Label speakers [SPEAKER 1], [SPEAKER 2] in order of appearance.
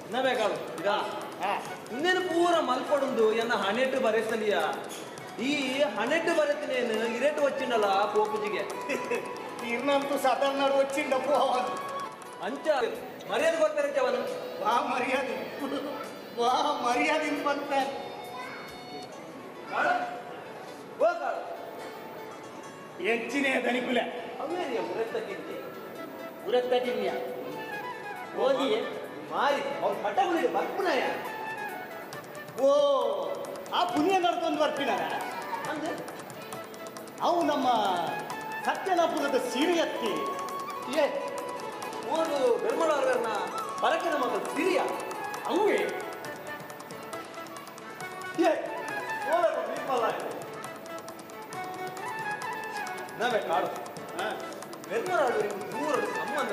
[SPEAKER 1] എന്നാ വേക്കാളും ഇതാ ಇನ್ನೇನು ಪೂರ ಮಲ್ಪಡುಂದು ಎನ್ನ ಹಣೆಟ್ಟು ಬರೆಸಲಿಯ ಈ ಹಣೆಟ್ಟು ಬರೆತಿನೇನು ಇರೇಟು వచ్చింಡಲ್ಲ ಪೋಪುಜಿಗೆ
[SPEAKER 2] తీర్నంతు సతన్నాడు వచ్చిండ పోవాలి
[SPEAKER 1] ಅಂಚ ಮರ್ಯಾದೆ ಗೊತ್ತಿರತ್ತೆ ಅವನು
[SPEAKER 2] వా మర్యాద వా మర్యాద ఇంత
[SPEAKER 1] ಓ ಕಾಳು
[SPEAKER 2] ಹೆಚ್ಚಿನೇ ದನಿಕುಲೆ
[SPEAKER 1] ಅವೇನಿಯ ಮುರೆತ್ತಕ್ಕಿಂತೆ
[SPEAKER 2] ಉರತ್ತಟಿನ್ಯ ಓದಿ
[SPEAKER 1] ಮಾರಿ ಅವ್ನು ಪಟ್ಟಗಳಿಗೆ ಬರ್ಪುನಯ
[SPEAKER 2] ಓ ಆ ಪುಣ್ಯ ನಡ್ಕೊಂಡು ಬರ್ತೀನಾರ
[SPEAKER 1] ಅಂದ್ರೆ
[SPEAKER 2] ಅವು ನಮ್ಮ ಸತ್ಯನಾಪುರದ ಸಿರಿಯತ್ತಿ
[SPEAKER 1] ಏ ಓದು ಬೆರ್ಮಳವರ್ನ ಪರಕಿನ ಮಕ್ಕಳು ಸಿರಿಯ
[SPEAKER 2] ಅವೇ
[SPEAKER 1] ಏ ಓದಪ್ಪ ನಿರ್ಮಲ ನಾವೇ ಕಾಡು ಬೆರ್ಮಳವರು ದೂರ